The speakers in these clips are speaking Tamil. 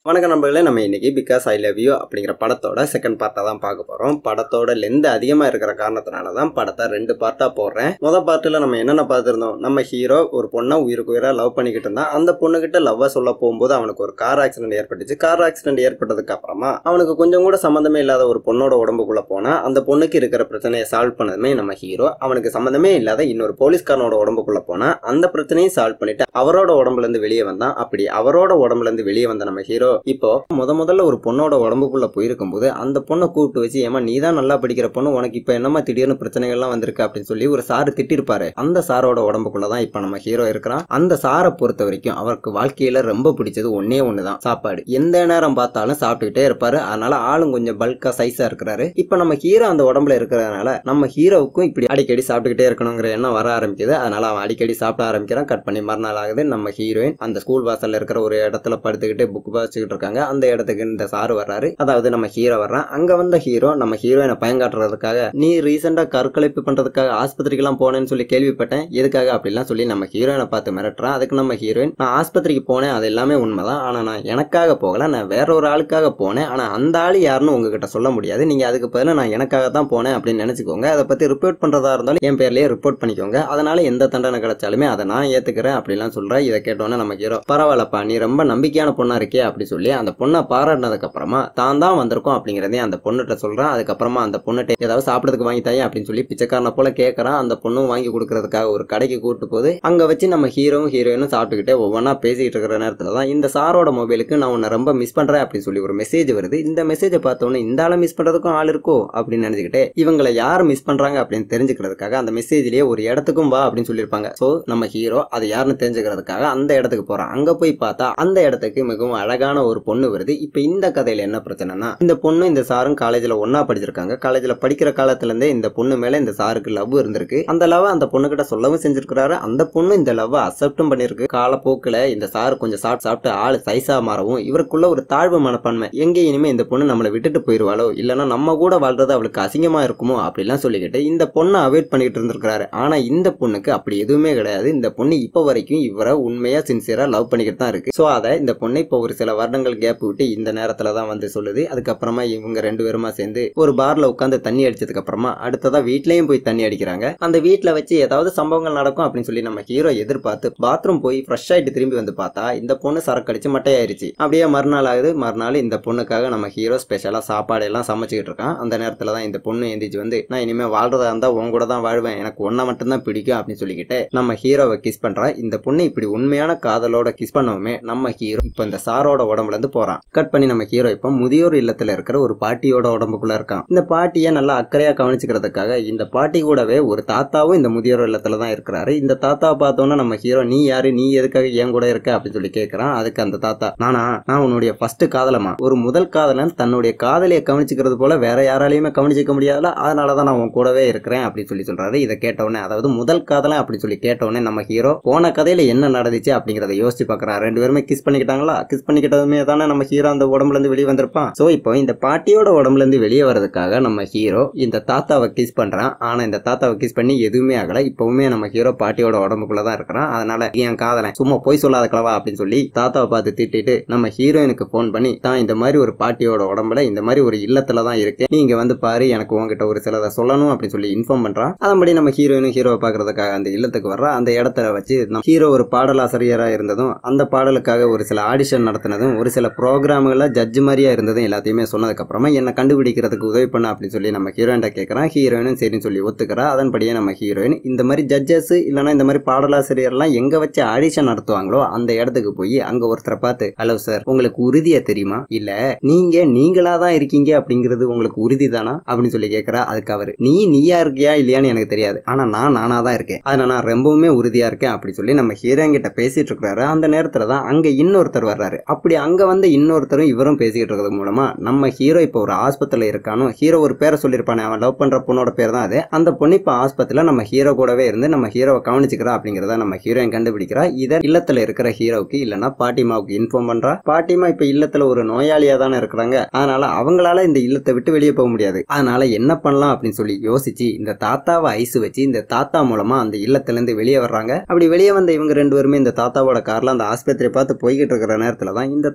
வணக்கம் நண்பர்களே நம்ம இன்னைக்கு பிகாஸ் ஐ லவ் யூ அப்படிங்கிற படத்தோட செகண்ட் பார்ட்டை தான் பார்க்க போறோம் படத்தோட லென்த் அதிகமா இருக்கிற காரணத்தினால தான் படத்தை ரெண்டு பார்ட்டா போடுறேன் முத பார்ட்டில் நம்ம என்னென்ன பார்த்துருந்தோம் நம்ம ஹீரோ ஒரு பொண்ணை உயிருக்கு உயிரா லவ் பண்ணிக்கிட்டு இருந்தான் அந்த பொண்ணுகிட்ட லவ்வை சொல்ல போகும்போது அவனுக்கு ஒரு கார் ஆக்சிடென்ட் ஏற்பட்டுச்சு கார் ஆக்சிடென்ட் ஏற்பட்டதுக்கு அப்புறமா அவனுக்கு கொஞ்சம் கூட சம்மந்தமே இல்லாத ஒரு பொண்ணோட உடம்புக்குள்ள போனா அந்த பொண்ணுக்கு இருக்கிற பிரச்சனையை சால்வ் பண்ணதுமே நம்ம ஹீரோ அவனுக்கு சம்மந்தமே இல்லாத இன்னொரு போலீஸ்காரனோட உடம்புக்குள்ள போனா அந்த பிரச்சனையும் சால்வ் பண்ணிட்டு அவரோட உடம்புல இருந்து வெளியே வந்தான் அப்படி அவரோட உடம்புல இருந்து வெளியே வந்த நம்ம ஹீரோ இப்போ முத முதல்ல ஒரு பொண்ணோட உடம்புக்குள்ள போயிருக்கும் போது அந்த பொண்ணை கூப்பிட்டு வச்சு ஏமா நீ தான் நல்லா படிக்கிற பொண்ணு உனக்கு இப்ப என்னமா திடீர்னு பிரச்சனைகள்லாம் வந்திருக்கு அப்படின்னு சொல்லி ஒரு சாரு திட்டிருப்பாரு அந்த சாரோட உடம்புக்குள்ள தான் இப்ப நம்ம ஹீரோ இருக்கிறான் அந்த சாரை பொறுத்த வரைக்கும் அவருக்கு வாழ்க்கையில ரொம்ப பிடிச்சது ஒன்னே ஒண்ணுதான் சாப்பாடு எந்த நேரம் பார்த்தாலும் சாப்பிட்டுக்கிட்டே இருப்பாரு அதனால ஆளும் கொஞ்சம் பல்கா சைஸா இருக்கிறாரு இப்ப நம்ம ஹீரோ அந்த உடம்புல இருக்கிறதுனால நம்ம ஹீரோவுக்கும் இப்படி அடிக்கடி சாப்பிட்டுக்கிட்டே இருக்கணுங்கிற எண்ணம் வர ஆரம்பிக்குது அதனால அவன் அடிக்கடி சாப்பிட ஆரம்பிக்கிறான் கட் பண்ணி மறுநாள் ஆகுது நம்ம ஹீரோயின் அந்த ஸ்கூல் வாசல்ல இருக்கிற ஒரு இடத்துல படுத்துக்கிட்டு புக் வாசிச்சுக்கிட்டு இருக்காங்க அந்த இடத்துக்கு இந்த சாரு வர்றாரு அதாவது நம்ம ஹீரோ வர்றான் அங்க வந்த ஹீரோ நம்ம ஹீரோயினை பயங்காட்டுறதுக்காக நீ ரீசெண்டா கற்கலைப்பு பண்றதுக்காக ஆஸ்பத்திரிக்கெல்லாம் போனேன்னு சொல்லி கேள்விப்பட்டேன் எதுக்காக அப்படிலாம் சொல்லி நம்ம ஹீரோயினை பார்த்து மிரட்டுறான் அதுக்கு நம்ம ஹீரோயின் நான் ஆஸ்பத்திரிக்கு போனேன் அது எல்லாமே உண்மைதான் ஆனா நான் எனக்காக போகல நான் வேற ஒரு ஆளுக்காக போனேன் ஆனா அந்த ஆள் யாருன்னு உங்ககிட்ட சொல்ல முடியாது நீங்க அதுக்கு பதிலா நான் எனக்காக தான் போனேன் அப்படின்னு நினைச்சுக்கோங்க அதை பத்தி ரிப்போர்ட் பண்றதா இருந்தாலும் என் பேர்லயே ரிப்போர்ட் பண்ணிக்கோங்க அதனால எந்த தண்டனை கிடைச்சாலுமே அதை நான் ஏத்துக்கிறேன் அப்படிலாம் சொல்றேன் இதை கேட்டோன்னே நம்ம ஹீரோ பரவாயில்லப்பா நீ ரொம்ப நம்பிக்கையான பொண்ணா இருக்கே அப்படி சொல்லி அந்த பொண்ணை பாராட்டினதுக்கு அப்புறமா தான் தான் வந்திருக்கோம் அப்படிங்கறதையும் அந்த பொண்ணுகிட்ட சொல்றான் அதுக்கப்புறமா அந்த பொண்ணுகிட்ட ஏதாவது சாப்பிடறதுக்கு வாங்கி தாயே அப்படின்னு சொல்லி பிச்சைக்காரனை போல கேட்கறான் அந்த பொண்ணும் வாங்கி கொடுக்கறதுக்காக ஒரு கடைக்கு கூட்டு போது அங்க வச்சு நம்ம ஹீரோவும் ஹீரோயினும் சாப்பிட்டுக்கிட்டே ஒவ்வொன்றா பேசிட்டு இருக்கிற நேரத்துல தான் இந்த சாரோட மொபைலுக்கு நான் உன்னை ரொம்ப மிஸ் பண்றேன் அப்படின்னு சொல்லி ஒரு மெசேஜ் வருது இந்த மெசேஜை பார்த்தோன்னே இந்த ஆளை மிஸ் பண்றதுக்கும் ஆள் இருக்கோ அப்படின்னு நினைச்சுக்கிட்டே இவங்களை யார் மிஸ் பண்றாங்க அப்படின்னு தெரிஞ்சுக்கிறதுக்காக அந்த மெசேஜ்லயே ஒரு இடத்துக்கும் வா அப்படின்னு சொல்லியிருப்பாங்க சோ நம்ம ஹீரோ அது யாருன்னு தெரிஞ்சுக்கிறதுக்காக அந்த இடத்துக்கு போறான் அங்க போய் பார்த்தா அந்த இடத்துக்கு மிகவும் அழகான ஒரு பொண்ணு வருது இப்ப இந்த கதையில என்ன பிரச்சனைனா இந்த பொண்ணு இந்த சாரும் காலேஜ்ல ஒன்னா படிச்சிருக்காங்க காலேஜ்ல படிக்கிற காலத்துல இருந்தே இந்த பொண்ணு மேல இந்த சாருக்கு லவ் இருந்திருக்கு அந்த லவ் அந்த பொண்ணு கிட்ட சொல்லவும் செஞ்சிருக்கிறாரு அந்த பொண்ணு இந்த லவ் அக்செப்டும் பண்ணிருக்கு காலப்போக்குல இந்த சாரு கொஞ்சம் சாப்பிட்டு சாப்பிட்டு ஆளு சைஸா மாறவும் இவருக்குள்ள ஒரு தாழ்வு மனப்பான்மை எங்க இனிமே இந்த பொண்ணு நம்மளை விட்டுட்டு போயிருவாளோ இல்லைன்னா நம்ம கூட வாழ்றது அவளுக்கு அசிங்கமா இருக்குமோ அப்படிலாம் சொல்லிக்கிட்டு இந்த பொண்ணை அவாய்ட் பண்ணிக்கிட்டு இருந்திருக்காரு ஆனா இந்த பொண்ணுக்கு அப்படி எதுவுமே கிடையாது இந்த பொண்ணு இப்ப வரைக்கும் இவரை உண்மையா சின்சியரா லவ் பண்ணிக்கிட்டு தான் இருக்கு சோ அதை இந்த பொண்ணை இப்போ ஒரு சில வருடங்கள் கேப் விட்டு இந்த நேரத்துல தான் வந்து சொல்லுது அதுக்கப்புறமா இவங்க ரெண்டு பேருமா சேர்ந்து ஒரு பார்ல உட்காந்து தண்ணி அடிச்சதுக்கு அப்புறமா அடுத்ததா வீட்லயும் போய் தண்ணி அடிக்கிறாங்க அந்த வீட்ல வச்சு ஏதாவது சம்பவங்கள் நடக்கும் அப்படின்னு சொல்லி நம்ம ஹீரோ எதிர்பார்த்து பாத்ரூம் போய் ஃப்ரெஷ் ஆயிட்டு திரும்பி வந்து பார்த்தா இந்த பொண்ணு சரக்கு அடிச்சு மட்டையாயிருச்சு அப்படியே மறுநாள் ஆகுது மறுநாள் இந்த பொண்ணுக்காக நம்ம ஹீரோ ஸ்பெஷலா சாப்பாடு எல்லாம் சமைச்சுக்கிட்டு இருக்கான் அந்த நேரத்துல தான் இந்த பொண்ணு எந்திரிச்சு வந்து நான் இனிமே வாழ்றதா இருந்தா உன் கூட தான் வாழ்வேன் எனக்கு ஒன்ன மட்டும் தான் பிடிக்கும் அப்படின்னு சொல்லிக்கிட்டு நம்ம ஹீரோவை கிஸ் பண்றா இந்த பொண்ணு இப்படி உண்மையான காதலோட கிஸ் பண்ணவுமே நம்ம ஹீரோ இப்போ இந்த சாரோட உடம்புல இருந்து போறான் கட் பண்ணி நம்ம ஹீரோ இப்போ முதியோர் இல்லத்துல இருக்கிற ஒரு பாட்டியோட உடம்புக்குள்ள இருக்கான் இந்த பாட்டியை நல்லா அக்கறையா கவனிச்சுக்கிறதுக்காக இந்த பாட்டி கூடவே ஒரு தாத்தாவும் இந்த முதியோர் இல்லத்துல தான் இருக்கிறாரு இந்த தாத்தாவை பார்த்தோன்னா நம்ம ஹீரோ நீ யாரு நீ எதுக்காக என் கூட இருக்க அப்படின்னு சொல்லி கேட்கறான் அதுக்கு அந்த தாத்தா நானா நான் உன்னுடைய ஃபர்ஸ்ட் காதலமா ஒரு முதல் காதலன் தன்னுடைய காதலியை கவனிச்சுக்கிறது போல வேற யாராலையுமே கவனிச்சிக்க முடியாதுல அதனாலதான் நான் உன் கூடவே இருக்கிறேன் அப்படின்னு சொல்லி சொல்றாரு இதை கேட்டவுடனே அதாவது முதல் காதலன் அப்படின்னு சொல்லி கேட்டவுடனே நம்ம ஹீரோ போன கதையில என்ன நடந்துச்சு அப்படிங்கறத யோசிச்சு பாக்குறான் ரெண்டு பேருமே கிஸ் பண்ணிக்கிட்டாங்களா கிஸ் பண்ணிக்கிட்டதுமே தானே நம்ம ஹீரோ அந்த உடம்புல இருந்து வெளியே வந்திருப்பான் சோ இப்போ இந்த பாட்டியோட உடம்புல இருந்து வெளியே வர்றதுக்காக நம்ம ஹீரோ இந்த தாத்தாவை கிஸ் பண்றான் ஆனா இந்த தாத்தாவை கிஸ் பண்ணி எதுவுமே ஆகல இப்பவுமே நம்ம ஹீரோ பாட்டியோட உடம்புக்குள்ள தான் இருக்கிறான் அதனால என் காதலன் சும்மா போய் சொல்லாத கிளவா அப்படின்னு சொல்லி தாத்தாவை பார்த்து திட்டிட்டு நம்ம ஹீரோயினுக்கு போன் பண்ணி தான் இந்த மாதிரி ஒரு பாட்டியோட உடம்புல இந்த மாதிரி ஒரு இல்லத்துல தான் இருக்கு நீங்க வந்து பாரு எனக்கு உங்ககிட்ட ஒரு சிலதை சொல்லணும் அப்படின்னு சொல்லி இன்ஃபார்ம் பண்றான் அதன்படி நம்ம ஹீரோயினும் ஹீரோவை பாக்குறதுக்காக அந்த இல்லத்துக்கு வர்றா அந்த இடத்துல வச்சு நம்ம ஹீரோ ஒரு பாடலாசிரியரா இருந்ததும் அந்த பாடலுக்காக ஒரு சில ஆடிஷன் நடத்தினதும் ஒரு சில ப்ரோக்ராம்கள்ல ஜட்ஜ் மாதிரியா இருந்ததும் எல்லாத்தையுமே சொன்னதுக்கு அப்புறமா என்ன கண்டுபிடிக்கிறதுக்கு உதவி பண்ண அப்படின்னு சொல்லி நம்ம ஹீரோயின்ட்ட கேட்கறான் ஹீரோயினும் சரின்னு சொல்லி ஒத்துக்கிறா அதன்படியே நம்ம ஹீரோயின் இந்த மாதிரி ஜட்ஜஸ் இல்லைன்னா இந்த மாதிரி பாடலாசிரியர்லாம் எங்க வச்சு ஆடிஷன் நடத்துவாங்களோ அந்த இடத்துக்கு போய் அங்க ஒருத்தரை பார்த்து ஹலோ சார் உங்களுக்கு உறுதியா தெரியுமா இல்ல நீங்க நீங்களா தான் இருக்கீங்க அப்படிங்கிறது உங்களுக்கு உறுதி தானா அப்படின்னு சொல்லி கேட்கறா அதுக்கு அவரு நீ நீயா இருக்கியா இல்லையான்னு எனக்கு தெரியாது ஆனா நான் நானா தான் இருக்கேன் அதனால நான் ரொம்பவுமே உறுதியா இருக்கேன் அப்படி சொல்லி நம்ம ஹீரோயின் கிட்ட பேசிட்டு இருக்கிறாரு அந்த நேரத்துல தான் அங்க இன்னொருத்தர் வர்றாரு அப்படி அங்க வந்து இன்னொருத்தரும் இவரும் பேசிக்கிட்டு இருக்கிறது மூலமா நம்ம ஹீரோ இப்போ ஒரு ஆஸ்பத்திரியில இருக்கானோ ஹீரோ ஒரு பேரை சொல்லியிருப்பானே அவன் லவ் பண்ற பொண்ணோட பேர் தான் அது அந்த பொண்ணு இப்போ ஆஸ்பத்திரியில நம்ம ஹீரோ கூடவே இருந்து நம்ம ஹீரோவை கவனிச்சுக்கிறா அப்படிங்கறத நம்ம ஹீரோயின் கண்டுபிடிக்கிறா இதை இல்லத்துல இருக்கிற ஹீரோவுக்கு இல்லைன்னா பாட்டிமாவுக்கு இன்ஃபார்ம் பண்றா பாட்டிமா இப்ப இல்லத்துல ஒரு நோயாளியா தானே இருக்கிறாங்க அதனால அவங்களால இந்த இல்லத்தை விட்டு வெளியே போக முடியாது அதனால என்ன பண்ணலாம் அப்படின்னு சொல்லி யோசிச்சு இந்த தாத்தாவை ஐஸ் வச்சு இந்த தாத்தா மூலமா அந்த இல்லத்துல இருந்து வெளியே வர்றாங்க அப்படி வெளியே வந்த இவங்க ரெண்டு பேருமே இந்த தாத்தாவோட கார்ல அந்த ஆஸ்பத்திரி பார்த்து போய்கிட்டு இருக்கிற நேரத்துல தான் இந்த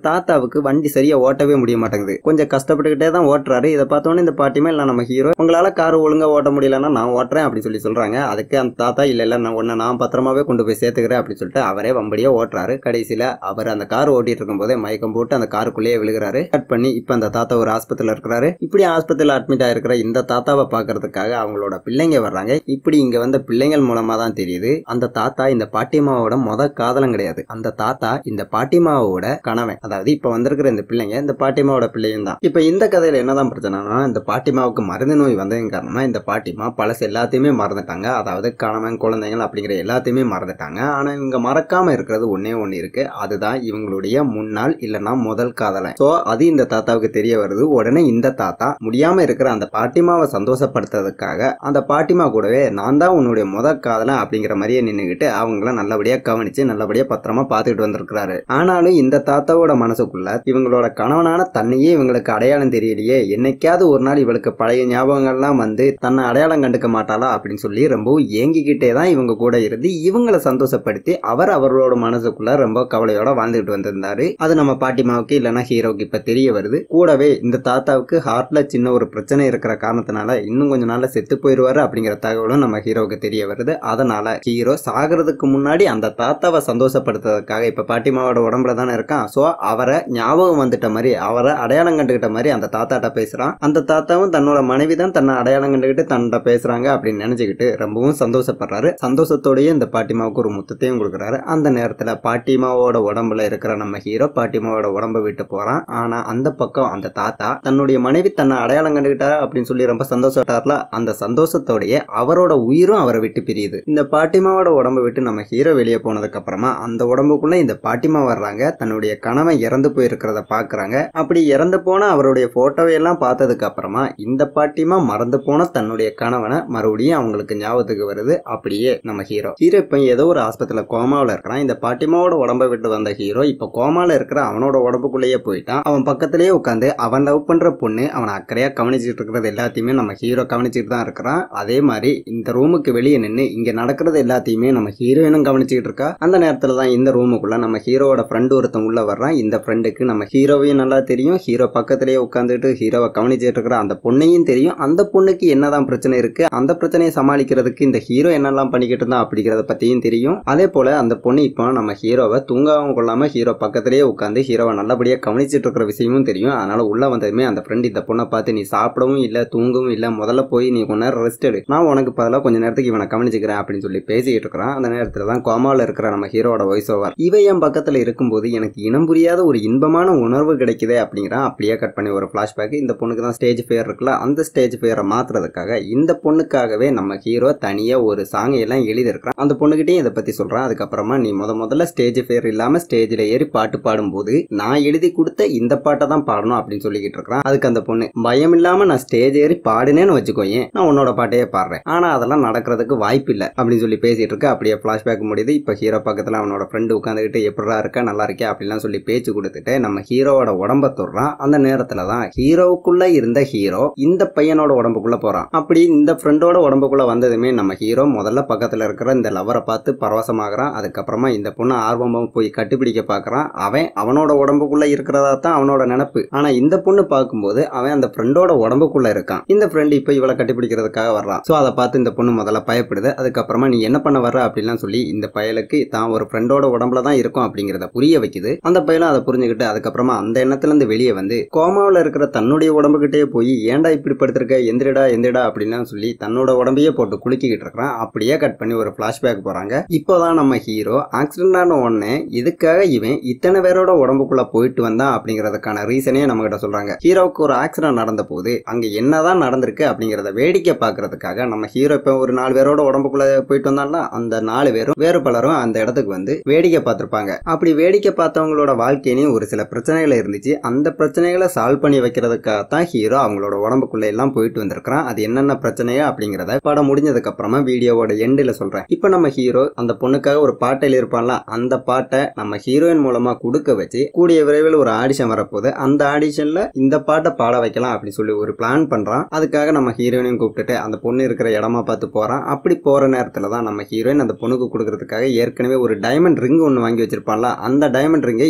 தாத்தாவுக்கு வண்டி சரியா ஓட்டவே முடிய மாட்டேங்குது கொஞ்சம் கஷ்டப்பட்டுக்கிட்டே தான் ஓட்டுறாரு இதை பார்த்தோன்னே இந்த பாட்டியுமே இல்லை நம்ம ஹீரோ உங்களால கார் ஒழுங்கா ஓட்ட முடியலன்னா நான் ஓட்டுறேன் அப்படி சொல்லி சொல்றாங்க அதுக்கு அந்த தாத்தா இல்ல இல்ல நான் உன்னை நான் பத்திரமாவே கொண்டு போய் சேர்த்துக்கிறேன் அப்படி சொல்லிட்டு அவரே வம்படியா ஓட்டுறாரு கடைசியில அவர் அந்த கார் ஓட்டிட்டு இருக்கும் போதே மயக்கம் போட்டு அந்த காருக்குள்ளேயே விழுகிறாரு கட் பண்ணி இப்ப அந்த தாத்தா ஒரு ஆஸ்பத்திரியில இருக்கிறாரு இப்படி ஆஸ்பத்திரியில அட்மிட் ஆயிருக்கிற இந்த தாத்தாவை பாக்குறதுக்காக அவங்களோட பிள்ளைங்க வர்றாங்க இப்படி இங்க வந்த பிள்ளைங்கள் மூலமா தான் தெரியுது அந்த தாத்தா இந்த பாட்டியம்மாவோட முத காதலம் கிடையாது அந்த தாத்தா இந்த பாட்டிமாவோட கணவன் அதாவது இப்ப வந்திருக்கிற இந்த பிள்ளைங்க இந்த பாட்டிமாவோட பிள்ளையும் தான் இப்ப இந்த கதையில என்னதான் பிரச்சனைனா இந்த பாட்டிமாவுக்கு மருந்து நோய் வந்ததன் காரணமா இந்த பாட்டிமா பழசு எல்லாத்தையுமே மறந்துட்டாங்க அதாவது கணவன் குழந்தைகள் அப்படிங்கிற எல்லாத்தையுமே மறந்துட்டாங்க ஆனா இவங்க மறக்காம இருக்கிறது ஒன்னே ஒண்ணு இருக்கு அதுதான் இவங்களுடைய முன்னாள் இல்லைன்னா முதல் காதலன் சோ அது இந்த தாத்தாவுக்கு தெரிய வருது உடனே இந்த தாத்தா முடியாம இருக்கிற அந்த பாட்டிமாவை சந்தோஷப்படுத்துறதுக்காக அந்த பாட்டிமா கூடவே நான் தான் உன்னுடைய முதல் காதலன் அப்படிங்கிற மாதிரியே நின்னுகிட்டு அவங்கள நல்லபடியா கவனிச்சு நல்லபடியா பத்திரமா பாத்துக்கிட்டு வந்திருக்கிறாரு ஆனாலும் இந்த தாத்தாவோட மனசுக்குள்ள இவங்களோட கணவனான தன்னையே இவங்களுக்கு அடையாளம் தெரியலையே என்னைக்காவது ஒரு நாள் இவளுக்கு பழைய ஞாபகங்கள்லாம் வந்து தன்னை அடையாளம் கண்டுக்க மாட்டாளா அப்படின்னு சொல்லி ரொம்பவும் ஏங்கிக்கிட்டே தான் இவங்க கூட இருந்து இவங்களை சந்தோஷப்படுத்தி அவர் அவரோட மனசுக்குள்ள ரொம்ப கவலையோட வாழ்ந்துகிட்டு வந்திருந்தாரு அது நம்ம பாட்டிமாவுக்கு இல்லைன்னா ஹீரோக்கு இப்ப தெரிய வருது கூடவே இந்த தாத்தாவுக்கு ஹார்ட்ல சின்ன ஒரு பிரச்சனை இருக்கிற காரணத்தினால இன்னும் கொஞ்ச நாள்ல செத்து போயிருவாரு அப்படிங்கிற தகவலும் நம்ம ஹீரோவுக்கு தெரிய வருது அதனால ஹீரோ சாகிறதுக்கு முன்னாடி அந்த தாத்தாவை சந்தோஷப்படுத்துறதுக்காக இப்ப பாட்டிமாவோட உடம்புல தானே இருக்கான் சோ அவரை ஞாபகம் வந்துட்ட மாதிரி அவரை அடையாளம் கண்டுகிட்ட மாதிரி அந்த தாத்தாட்ட பேசுறான் அந்த தாத்தாவும் தன்னோட மனைவி தான் தன்னை அடையாளம் கண்டுகிட்டு தன்னிட்ட பேசுறாங்க அப்படின்னு நினைச்சுக்கிட்டு ரொம்பவும் சந்தோஷப்படுறாரு சந்தோஷத்தோடயே இந்த பாட்டிமாவுக்கு ஒரு முத்தத்தையும் கொடுக்குறாரு அந்த நேரத்துல பாட்டிமாவோட உடம்புல இருக்கிற நம்ம ஹீரோ பாட்டிமாவோட உடம்ப விட்டு போறான் ஆனா அந்த பக்கம் அந்த தாத்தா தன்னுடைய மனைவி தன்னை அடையாளம் கண்டுகிட்டாரு அப்படின்னு சொல்லி ரொம்ப சந்தோஷப்பட்டார்ல அந்த சந்தோஷத்தோடயே அவரோட உயிரும் அவரை விட்டு பிரியுது இந்த பாட்டிமாவோட உடம்ப விட்டு நம்ம ஹீரோ வெளியே போனதுக்கு அப்புறமா அந்த உடம்புக்குள்ள இந்த பாட்டிமா வர்றாங்க தன்னுடைய கணவன் இறந்து போயிருக்கிறத பாக்குறாங்க அப்படி இறந்து போன அவருடைய போட்டோவை எல்லாம் பார்த்ததுக்கு அப்புறமா இந்த பாட்டிமா மறந்து போன தன்னுடைய கணவனை மறுபடியும் அவங்களுக்கு ஞாபகத்துக்கு வருது அப்படியே நம்ம ஹீரோ ஹீரோ இப்ப ஏதோ ஒரு ஆஸ்பத்திரியில கோமாவில் இருக்கிறான் இந்த பாட்டிமாவோட உடம்ப விட்டு வந்த ஹீரோ இப்ப கோமால இருக்கிற அவனோட உடம்புக்குள்ளேயே போயிட்டான் அவன் பக்கத்திலேயே உட்காந்து அவன் லவ் பண்ற பொண்ணு அவனை அக்கறையா கவனிச்சுட்டு இருக்கிறது எல்லாத்தையுமே நம்ம ஹீரோ கவனிச்சுட்டு தான் இருக்கிறான் அதே மாதிரி இந்த ரூமுக்கு வெளியே நின்று இங்க நடக்கிறது எல்லாத்தையுமே நம்ம ஹீரோயினும் கவனிச்சுட்டு இருக்கா அந்த நேரத்துல தான் இந்த ரூமுக்குள்ள நம்ம ஹீரோவோட ஃப்ரெண்டு ஒருத்தன் உள்ள வர்றான் இந்த ஃப்ரெண்டுக்கு நம்ம ஹீரோவையும் நல்லா தெரியும் ஹீரோ பக்கத்திலேயே உட்காந்துட்டு ஹீரோவை கவனிச்சுட்டு இருக்கிற அந்த பொண்ணையும் தெரியும் அந்த பொண்ணுக்கு என்னதான் பிரச்சனை இருக்கு அந்த பிரச்சனையை சமாளிக்கிறதுக்கு இந்த ஹீரோ என்னெல்லாம் பண்ணிக்கிட்டு இருந்தா அப்படிங்கறத பத்தியும் தெரியும் அதே போல அந்த பொண்ணு இப்போ நம்ம ஹீரோவை தூங்காம கொள்ளாம ஹீரோ பக்கத்திலேயே உட்காந்து ஹீரோவை நல்லபடியா கவனிச்சிட்டு இருக்கிற விஷயமும் தெரியும் அதனால உள்ள வந்ததுமே அந்த ஃப்ரெண்ட் இந்த பொண்ணை பார்த்து நீ சாப்பிடவும் இல்ல தூங்கவும் இல்ல முதல்ல போய் நீ கொஞ்ச நேரம் ரெஸ்ட் எடு நான் உனக்கு பதிலாக கொஞ்ச நேரத்துக்கு இவனை கவனிச்சுக்கிறேன் அப்படின்னு சொல்லி பேசிக்கிட்டு இருக்கிறான் அந்த நேரத்துல தான் கோமாவில் இருக்கிற நம்ம ஹீரோட வாய்ஸ் ஓவர் இவ என் பக்கத்துல இருக்கும்போது எனக்கு இனம் புரியாத ஒரு இன்பமான உணர்வு கிடைக்குதே அப்படிங்கிறான் அப்படியே கட் பண்ணி ஒரு ஃபிளாஷ்பேக் இந்த பொண்ணுக்கு தான் ஸ்டேஜ் ஃபேர் இருக்குல்ல அந்த ஸ்டேஜ் ஃபேரை மாத்துறதுக்காக இந்த பொண்ணுக்காகவே நம்ம ஹீரோ தனியா ஒரு சாங் எல்லாம் எழுதியிருக்கிறான் அந்த பொண்ணுகிட்டயும் இதை பத்தி சொல்றான் அதுக்கப்புறமா நீ முத முதல்ல ஸ்டேஜ் ஃபேர் இல்லாம ஸ்டேஜ்ல ஏறி பாட்டு பாடும்போது நான் எழுதி கொடுத்த இந்த பாட்டை தான் பாடணும் அப்படின்னு சொல்லிக்கிட்டு இருக்கிறான் அதுக்கு அந்த பொண்ணு பயம் இல்லாம நான் ஸ்டேஜ் ஏறி பாடினேன்னு வச்சுக்கோயேன் நான் உன்னோட பாட்டையே பாடுறேன் ஆனா அதெல்லாம் நடக்கிறதுக்கு வாய்ப்பு இல்ல அப்படின்னு சொல்லி பேசிட்டு இருக்க அப்படியே பிளாஷ்பேக் முடியுது இப்ப ஹீரோ பக்கத்துல அவனோட ஃப்ரெண்டு உட்காந்துக்கிட்டு எப்படா இருக்க நல்லா இருக்கே அப்படிலாம் சொல்லி பேச்சு கொடுத்துட்டு நம்ம ஹீரோவோட உடம்ப தொடுறான் அந்த நேரத்துல தான் ஹீரோவுக்குள்ள இருந்த ஹீரோ இந்த பையனோட உடம்புக்குள்ள போறான் அப்படி இந்த ஃப்ரெண்டோட உடம்புக்குள்ள வந்ததுமே நம்ம ஹீரோ முதல்ல பக்கத்துல இருக்கிற இந்த லவரை பார்த்து பரவசமாகறான் அதுக்கப்புறமா இந்த பொண்ணு ஆர்வமா போய் கட்டிப்பிடிக்க பாக்குறான் அவன் அவனோட உடம்புக்குள்ள இருக்கிறதா தான் அவனோட நினப்பு ஆனா இந்த பொண்ணு பார்க்கும்போது அவன் அந்த ஃப்ரெண்டோட உடம்புக்குள்ள இருக்கான் இந்த ஃப்ரெண்ட் இப்ப இவளை கட்டிப்பிடிக்கிறதுக்காக வர்றான் சோ அதை பார்த்து இந்த பொண்ணு முதல்ல பயப்படுது அதுக்கப்புறமா நீ என்ன பண்ண வர்ற அப்படிலாம் சொல்லி இந்த பயலுக்கு தான் ஒரு ஃப்ரெண்டோட உடம்புல தான் இருக்கும் அப்படிங்கறத புரிய வைக்குது அந்த பயலும் அதை புரிஞ்சுக்கிட்டு அதுக்கப்புறமா அந்த எண்ணத்துல இருந்து வெளியே வந்து கோமாவில் இருக்கிற தன்னுடைய உடம்புகிட்டே போய் ஏன்டா இப்படி படுத்திருக்க எந்திரடா எந்திரடா அப்படின்லாம் சொல்லி தன்னோட உடம்பையே போட்டு குலுக்கிக்கிட்டு இருக்கிறான் அப்படியே கட் பண்ணி ஒரு பிளாஷ்பேக் போறாங்க இப்போதான் நம்ம ஹீரோ ஆக்சிடென்ட் ஆன உடனே இதுக்காக இவன் இத்தனை பேரோட உடம்புக்குள்ள போயிட்டு வந்தான் அப்படிங்கறதுக்கான ரீசனே நம்ம கிட்ட சொல்றாங்க ஹீரோவுக்கு ஒரு ஆக்சிடென்ட் நடந்த போது அங்க என்னதான் நடந்திருக்கு அப்படிங்கறத வேடிக்கை பாக்குறதுக்காக நம்ம ஹீரோ இப்ப ஒரு நாலு பேரோட உடம்புக்குள்ள போயிட்டு வந்தான்ல அந்த நாலு பேரும் வேறு பலரும் அந்த இடத்துக்கு வந்து வேடிக்கை பார்த்திருப்பாங்க அப்படி வேடிக்கை பார்த்தவங்களோட வாழ்க்கையிலையும் ஒரு சில பிரச்சனைகள் இருந்துச்சு அந்த பிரச்சனைகளை சால்வ் பண்ணி வைக்கிறதுக்காக தான் ஹீரோ அவங்களோட உடம்புக்குள்ள எல்லாம் போயிட்டு வந்திருக்கிறான் அது என்னென்ன பிரச்சனையா அப்படிங்கறத படம் முடிஞ்சதுக்கு அப்புறமா வீடியோவோட எண்டில் சொல்றேன் இப்போ நம்ம ஹீரோ அந்த பொண்ணுக்காக ஒரு பாட்டை எழுதியிருப்பான்ல அந்த பாட்டை நம்ம ஹீரோயின் மூலமா கொடுக்க வச்சு கூடிய விரைவில் ஒரு ஆடிஷன் வரப்போகுது அந்த ஆடிஷன்ல இந்த பாட்டை பாட வைக்கலாம் அப்படின்னு சொல்லி ஒரு பிளான் பண்றான் அதுக்காக நம்ம ஹீரோயினையும் கூப்பிட்டுட்டு அந்த பொண்ணு இருக்கிற இடமா பார்த்து போறான் அப்படி போற நேரத்துல தான் நம்ம ஹீரோயின் அந்த பொண்ணுக்கு கொடுக்கறதுக்காக ஏற்கனவே ஒரு டைமண்ட் ரிங் ஒன்று வாங்கி வச்சிருப்பான்ல அந்த டைமண்ட் ரிங்கை இப்போ இவனோட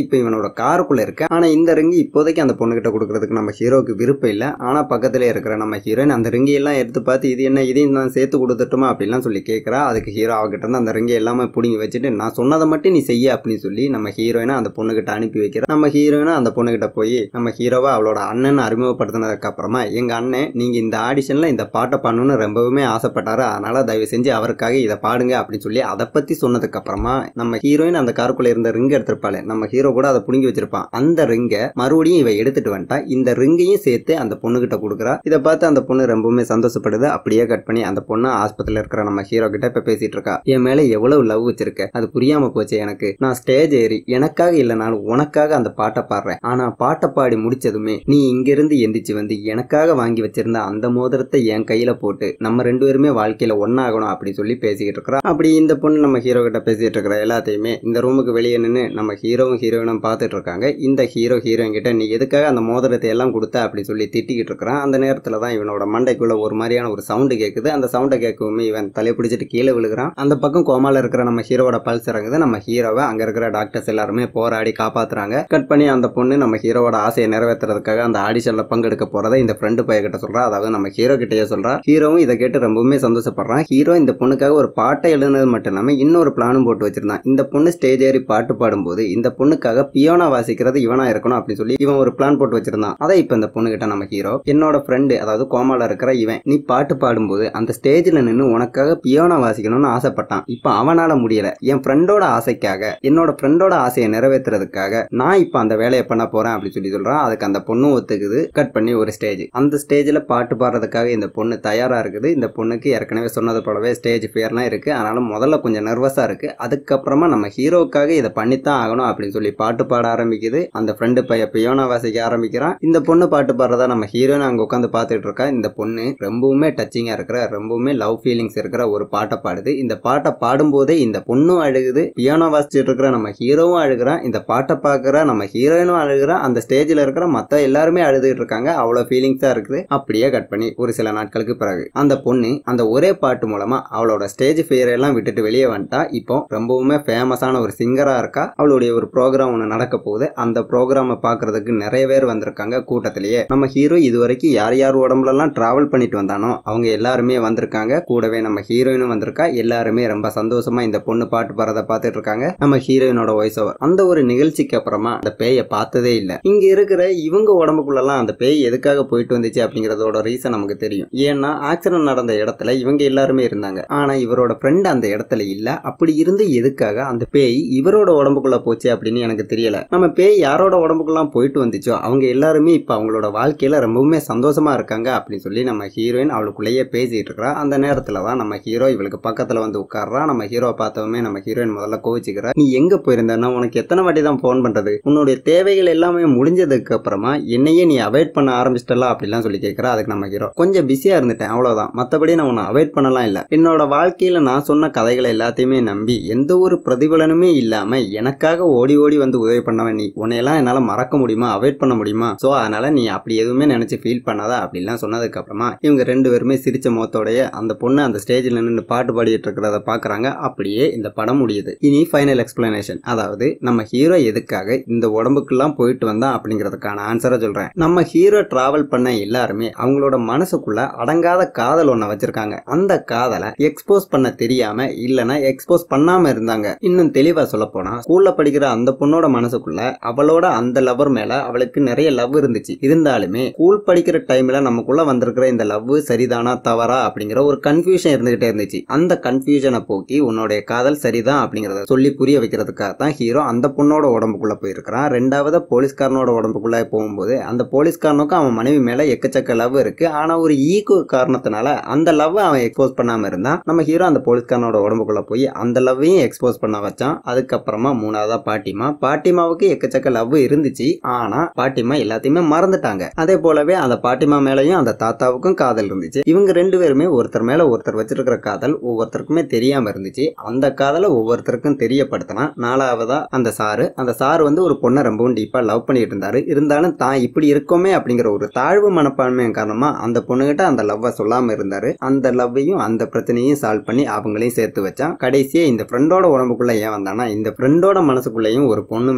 அவளோட காருக்குள்ள இருக்கு ஆனா இந்த ரிங்கு இப்போதைக்கு அந்த பொண்ணு கிட்ட கொடுக்கறதுக்கு நம்ம ஹீரோக்கு விருப்பம் இல்ல ஆனா பக்கத்துல இருக்கிற நம்ம ஹீரோயின் அந்த ரிங்கை எல்லாம் எடுத்து பார்த்து இது என்ன இதையும் நான் சேர்த்து கொடுத்துட்டுமா அப்படிலாம் சொல்லி கேட்கறா அதுக்கு ஹீரோ அவகிட்ட இருந்து அந்த ரிங்கை எல்லாமே பிடிங்கி வச்சுட்டு நான் சொன்னதை மட்டும் நீ செய்ய அப்படின்னு சொல்லி நம்ம ஹீரோயினை அந்த பொண்ணு கிட்ட அனுப்பி வைக்கிற நம்ம ஹீரோயினை அந்த பொண்ணு கிட்ட போய் நம்ம ஹீரோவை அவளோட அண்ணன் அறிமுகப்படுத்தினதுக்கு அப்புறமா எங்க அண்ணன் நீங்க இந்த ஆடிஷன்ல இந்த பாட்டை பண்ணணும்னு ரொம்பவுமே ஆசைப்பட்டாரு அதனால தயவு செஞ்சு அவருக்காக இதை பாடுங்க அப்படின்னு சொல்லி அதை பத்தி சொன்னதுக்கு அப்புறமா நம்ம ஹீரோயின் அந்த காருக்குள்ள இருந்த ரிங் எடுத்திருப்பாளே நம்ம ஹீரோ கூட அதை புடுங்கி வச்சிருப்பான் அந்த ரிங்கை மறுபடியும் இவ எடுத்துட்டு வந்துட்டா இந்த ரிங்கையும் சேர்த்து அந்த பொண்ணுகிட்ட கொடுக்குறா இதை பார்த்து அந்த பொண்ணு ரொம்பவுமே சந்தோஷப்படுது அப்படியே கட் பண்ணி அந்த பொண்ணு ஆஸ்பத்திரியில் இருக்கிற நம்ம ஹீரோ கிட்ட இப்ப பேசிட்டு இருக்கா என் மேல எவ்வளவு லவ் வச்சிருக்க அது புரியாம போச்சு எனக்கு நான் ஸ்டேஜ் ஏறி எனக்காக இல்லைனாலும் உனக்காக அந்த பாட்டை பாடுறேன் ஆனா பாட்டை பாடி முடிச்சதுமே நீ இங்க இருந்து எந்திரிச்சு வந்து எனக்காக வாங்கி வச்சிருந்த அந்த மோதிரத்தை என் கையில போட்டு நம்ம ரெண்டு பேருமே வாழ்க்கையில ஒன்னாகணும் அப்படின்னு சொல்லி பேசிக்கிட்டு இருக்கிறா அப்படி இந்த பொண்ணு நம்ம ஹீரோ கிட்ட பேசிட்டு இருக்கிற எல்லாத்தையுமே இந்த ரூமுக்கு வெளியே நின்று நம்ம ஹீரோவும் ஹீரோயினும் பார்த்துட்டு இருக்காங்க இந்த ஹீரோ ஹீரோயின் கிட்ட நீ எதுக்காக அந்த மோதிரத்தை எல்லாம் கொடுத்த அப்படி சொல்லி திட்டிக்கிட்டு இருக்கிறான் அந்த நேரத்துல தான் இவனோட மண்டைக்குள்ள ஒரு மாதிரியான ஒரு சவுண்டு கேட்குது அந்த சவுண்டை கேட்கவுமே இவன் தலையை பிடிச்சிட்டு கீழே விழுகிறான் அந்த பக்கம் கோமால இருக்கிற நம்ம ஹீரோவோட பல்ஸ் இறங்குது நம்ம ஹீரோவை அங்க இருக்கிற டாக்டர்ஸ் எல்லாருமே போராடி காப்பாத்துறாங்க கட் பண்ணி அந்த பொண்ணு நம்ம ஹீரோவோட ஆசையை நிறைவேற்றுறதுக்காக அந்த ஆடிஷன்ல பங்கெடுக்க போறதை இந்த ஃப்ரெண்டு பைய கிட்ட சொல்றா அதாவது நம்ம ஹீரோ கிட்டயே சொல்றா ஹீரோவும் இதை கேட்டு ரொம்பவுமே சந்தோஷப்படுறான் ஹீரோ இந்த பொண்ணுக்காக ஒரு பாட்டை எழுதுனது மட்டும் இல்லாம இன்னொரு பிளானும் போட்டு வச்சிருந்தான் இந்த பொண்ணு ஸ்டேஜ் ஏறி பாட்டு பாடும்போது இந்த பொண்ணுக்காக பியோனா வாசிக்கிறது இவனா இருக்கணும் அப்படின்னு சொல்லி இவன் ஒரு பிளான் போட்டு வச்சிருந்தான் அதை இப்ப இந்த பொண்ணு கிட்ட நம்ம ஹீரோ என்னோட ஃப்ரெண்டு அதாவது கோமால இருக்கிற இவன் நீ பாட்டு பாடும்போது அந்த ஸ்டேஜ்ல நின்று உனக்காக பியோனா வாசிக்கணும்னு ஆசைப்பட்டான் இப்ப அவனால முடியல என் ஃப்ரெண்டோட ஆசைக்காக என்னோட ஃப்ரெண்டோட ஆசையை நிறைவேற்றுறதுக்காக நான் இப்ப அந்த வேலையை பண்ண போறேன் அப்படின்னு சொல்லி சொல்றான் அதுக்கு அந்த பொண்ணும் ஒத்துக்குது கட் பண்ணி ஒரு ஸ்டேஜ் அந்த ஸ்டேஜ்ல பாட்டு பாடுறதுக்காக இந்த பொண்ணு தயாரா இருக்குது இந்த பொண்ணுக்கு ஏற்கனவே சொன்னது போலவே ஸ்டேஜ் ஃபியர்லாம் இருக்கு அதனால முதல்ல கொஞ்சம் நர்வஸா இருக்கு அதுக்கப்புறமா நம்ம ஹீரோக்காக இதை பண்ணித்தான் ஆகணும் அப்படின்னு சொல்லி பாட்டு பாட ஆரம்பிக்குது அந்த ஃப்ரெண்டு பைய பியோனா வாசிக்க ஆரம்பிக்கிறான் இந்த பொண்ணு பாட்டு பாடுறதா நம்ம ஹீரோயின் அங்க உட்காந்து பார்த்துட்டு இருக்கா இந்த பொண்ணு ரொம்பவுமே டச்சிங்கா இருக்கிற ரொம்பவுமே லவ் ஃபீலிங்ஸ் இருக்கிற ஒரு பாட்டை பாடுது இந்த பாட்டை பாடும்போதே இந்த பொண்ணும் அழுகுது பியானோ வாசிச்சுட்டு இருக்கிற நம்ம ஹீரோவும் அழுகுறான் இந்த பாட்டை பார்க்குற நம்ம ஹீரோயினும் அழுகுறான் அந்த ஸ்டேஜில் இருக்கிற மற்ற எல்லாருமே அழுதுகிட்டு இருக்காங்க அவ்வளோ ஃபீலிங்ஸா இருக்குது அப்படியே கட் பண்ணி ஒரு சில நாட்களுக்கு பிறகு அந்த பொண்ணு அந்த ஒரே பாட்டு மூலமா அவளோட ஸ்டேஜ் ஃபியர் எல்லாம் விட்டுட்டு வெளியே வந்துட்டா இப்போ ரொம்பவுமே ஃபேமஸான ஒரு சிங்கரா இருக்கா அவளுடைய ஒரு ப்ரோக்ராம் ஒன்று நடக்க போகுது அந்த ப்ரோக்ராமை பார்க்கறதுக்கு நிறைய பேர் வந்திருக்காங்க கூட்டத்திலேயே நம்ம ஹீரோ இது வரைக்கும் யார் யார் உடம்புலலாம் டிராவல் பண்ணிட்டு வந்தானோ அவங்க எல்லாருமே வந்திருக்காங்க கூடவே நம்ம ஹீரோயினும் வந்திருக்கா எல்லாருமே ரொம்ப சந்தோஷமா இந்த பொண்ணு பாட்டு பாடுறத பார்த்துட்டு இருக்காங்க நம்ம ஹீரோயினோட வாய்ஸ் ஓவர் அந்த ஒரு நிகழ்ச்சிக்கு அப்புறமா அந்த பேயை பார்த்ததே இல்லை இங்க இருக்கிற இவங்க உடம்புக்குள்ளலாம் அந்த பேய் எதுக்காக போயிட்டு வந்துச்சு அப்படிங்கறதோட ரீசன் நமக்கு தெரியும் ஏன்னா ஆக்சிடென்ட் நடந்த இடத்துல இவங்க எல்லாருமே இருந்தாங்க ஆனா இவரோட ஃப்ரெண்ட் அந்த இடத்துல இல்ல அப்படி இருந்து எதுக்காக அந்த பேய் இவரோட உடம்புக்குள்ள போச்சு அப்படின்னு எனக்கு தெரியல நம்ம பேய் யாரோட உடம்புக்குலாம் போயிட்டு வந்துச்சோ அவங்க எல்லாருமே இப்ப அவங்களோட வாழ்க்கையில ரொம்பவுமே சந்தோஷமா இருக்காங்க அப்படின்னு சொல்லி நம்ம ஹீரோயின் அவளுக்குள்ளேயே பேசிட்டு இருக்கிறா அந்த நேரத்துல தான் நம்ம ஹீரோ இவளுக்கு பக்கத்துல வந்து உட்கார்றா நம்ம ஹீரோ பார்த்தவமே நம்ம ஹீரோயின் முதல்ல கோவிச்சுக்கிறா நீ எங்க போயிருந்த நான் உனக்கு எத்தனை வாட்டி தான் ஃபோன் பண்றது உன்னுடைய தேவைகள் எல்லாமே முடிஞ்சதுக்கு அப்புறமா என்னையே நீ அவாய்ட் பண்ண ஆரம்பிச்சிட்டல அப்படிலாம் சொல்லி கேட்கறா அதுக்கு நம்ம ஹீரோ கொஞ்சம் பிஸியா இருந்துட்டேன் அவ்வளவுதான் மத்தபடி நான் உன்னை அவாய்ட் பண்ணலாம் இல்ல என்னோட வாழ்க்கையில நான் சொன்ன கதைகளை எல்லாத்தையுமே நம்பி எந்த ஒரு பிரதிபலனுமே இல்லாம எனக்காக ஓடி ஓடி வந்து உதவி பண்ணவன் நீ உன்னையெல்லாம் என்னால மறக்க முடியுமா அவாய்ட் பண்ண முடியுமா சோ அதனால நீ அப்படி எதுவுமே நினைச்சு ஃபீல் பண்ணாத அப்படிலாம் சொன்னதுக்கு அப்புறமா இவங்க ரெண்டு பேருமே சிரிச்ச முகத்தோடைய அந்த பொண்ணு அந்த ஸ்டேஜ்ல நின்று பாட்டு பாடிட்டு இருக்கிறத பாக்குறாங்க அப்படியே இந்த படம் முடியுது இனி ஃபைனல் எக்ஸ்பிளனேஷன் அதாவது நம்ம ஹீரோ எதுக்காக இந்த உடம்புக்கெல்லாம் போயிட்டு வந்தா அப்படிங்கிறதுக்கான ஆன்சரை சொல்றேன் நம்ம ஹீரோ டிராவல் பண்ண எல்லாருமே அவங்களோட மனசுக்குள்ள அடங்காத காதல் ஒண்ண வச்சிருக்காங்க அந்த காதலை எக்ஸ்போஸ் பண்ண தெரியாம இல்லனா எக்ஸ்போஸ் பண்ணாம இருந்தாங்க இன்னும் தெளிவா சொல்ல போனா ஸ்கூல்ல படிக்கிற அந்த பொண்ணோட மனசுக்குள்ள அவளோட அந்த லவர் மேல அவளுக்கு நிறைய லவ் இருந்துச்சு இருந்தாலுமே ஸ்கூல் படிக்கிற டைம்ல நமக்குள்ள வந்திருக்கிற இந்த லவ் சரிதானா தவறா அப்படிங்கிற ஒரு கன்ஃபியூஷன் இருந்துகிட்டே இருந்துச்சு அந்த கன்ஃபியூஷனை போக்கி உன்னுடைய காதல் சரிதான் அப்படிங்கறத சொல்லி புரிய வைக்கிறதுக்காக தான் ஹீரோ அந்த பொண்ணோட உடம்புக்குள்ள போயிருக்கிறான் ரெண்டாவது போலீஸ்காரனோட உடம்புக்குள்ள போகும்போது அந்த போலீஸ்காரனுக்கும் அவன் மனைவி மேல எக்கச்சக்க லவ் இருக்கு ஆனா ஒரு ஈகோ காரணத்தினால அந்த லவ் அவன் எக்ஸ்போஸ் பண்ணாம இருந்தான் நம்ம ஹீரோ அந்த போலீஸ்காரனோட உடம்புக்குள்ள போய் அந்த லவ்வையும் எக்ஸ்போஸ் பண்ண வச்சான் அதுக்கப்புறமா மூணாவதா பாட்டிமா பாட்டிமாவுக்கு எக்கச்சக்க லவ் இருந்துச்சு ஆனா பாட்டிமா எல்லாத்தையுமே மறந்துட்டாங்க அதே போலவே அந்த பாட்டிமா மேலயும் அந்த தாத்தாவுக்கும் காதல் இருந்துச்சு இவங்க ரெண்டு பேருமே ஒருத்தர் மேல ஒருத்தர் வச்சிருக்கிற காதல் ஒவ்வொருத்தருக்குமே தெரியாம இருந்துச்சு அந்த காதலை ஒவ்வொருத்தருக்கும் தெரியப்படுத்தினா நாலாவதா அந்த சாரு அந்த சார் வந்து ஒரு பொண்ணை ரொம்பவும் டீப்பா லவ் பண்ணிட்டு இருந்தாரு இருந்தாலும் தான் இப்படி இருக்கோமே அப்படிங்கிற ஒரு தாழ்வு மனப்பான்மையின் காரணமா அந்த பொண்ணுகிட்ட அந்த லவ்வை சொல்லாம இருந்தாரு அந்த லவ்வையும் அந்த பிரச்சனையும் சால்வ் பண்ணி அவங்களையும் சேர்த்து வச்சான் கடைசியா இந்த ஃப்ரெண்டோட உடம்புக்குள்ள ஏன் வந்தானா இந்த ஃப்ரெண்டோட மனசுக்குள்ளேயும் ஒரு பொண்ணு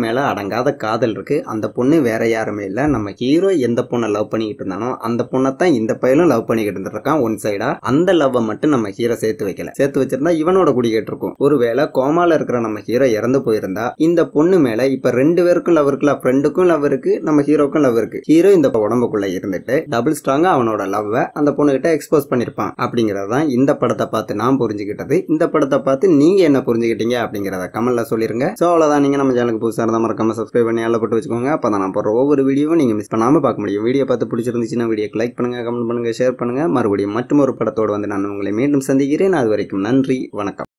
மேல அடங்காத காதல் இருக்கு அந்த பொண்ணு வேற யாருமே இல்ல நம்ம ஹீரோ எந்த பொண்ணை லவ் பண்ணிக்கிட்டு இருந்தானோ அந்த பொண்ணை தான் இந்த பையனும் லவ் பண்ணிக்கிட்டு இருந்திருக்கான் ஒன் சைடா அந்த லவ்வை மட்டும் நம்ம ஹீரோ சேர்த்து வைக்கல சேர்த்து வச்சிருந்தா இவனோட குடி கேட்டிருக்கும் ஒருவேளை கோமால இருக்கிற நம்ம ஹீரோ இறந்து போயிருந்தா இந்த பொண்ணு மேல இப்ப ரெண்டு பேருக்கும் லவ் இருக்குல்ல ஃப்ரெண்டுக்கும் லவ் இருக்கு நம்ம ஹீரோக்கும் லவ் இருக்கு ஹீரோ இந்த உடம்புக்குள்ள இருந்துட்டு டபுள் ஸ்ட்ராங்கா அவனோட லவ்வை அந்த பொண்ணுகிட்ட எக்ஸ்போஸ் பண்ணிருப்பான் அப்படிங்கறது தான் இந்த படத்தை பார்த்து நான் புரிஞ்சுக்கிட்டது இந்த படத்தை பார்த்து நீங்க என்ன புரிஞ்சுக்கிட்டீங்க அப்படிங்கறத கமெண்ட்ல சொல்லிருங்க சோ அவ்வளவுதான் நீங்க நம்ம சேனலுக்கு புதுசா இருந்தா மறக்காம சப்ஸ்கிரைப் பண்ணி ஆள போட்டு வச்சுக்கோங்க அப்பதான் நான் போடுற ஒவ்வொரு வீடியோவும் நீங்க மிஸ் பண்ணாம பார்க்க முடியும் வீடியோ பார்த்து பிடிச்சிருந்துச்சுன்னா வீடியோக்கு லைக் பண்ணுங்க கமெண்ட் பண்ணுங்க ஷேர் பண்ணுங்க மறுபடியும் மற்றும் ஒரு படத்தோடு வந்து நான் உங்களை மீண்டும் சந்திக்கிறேன் அது வரைக்கும் நன்றி வணக்கம்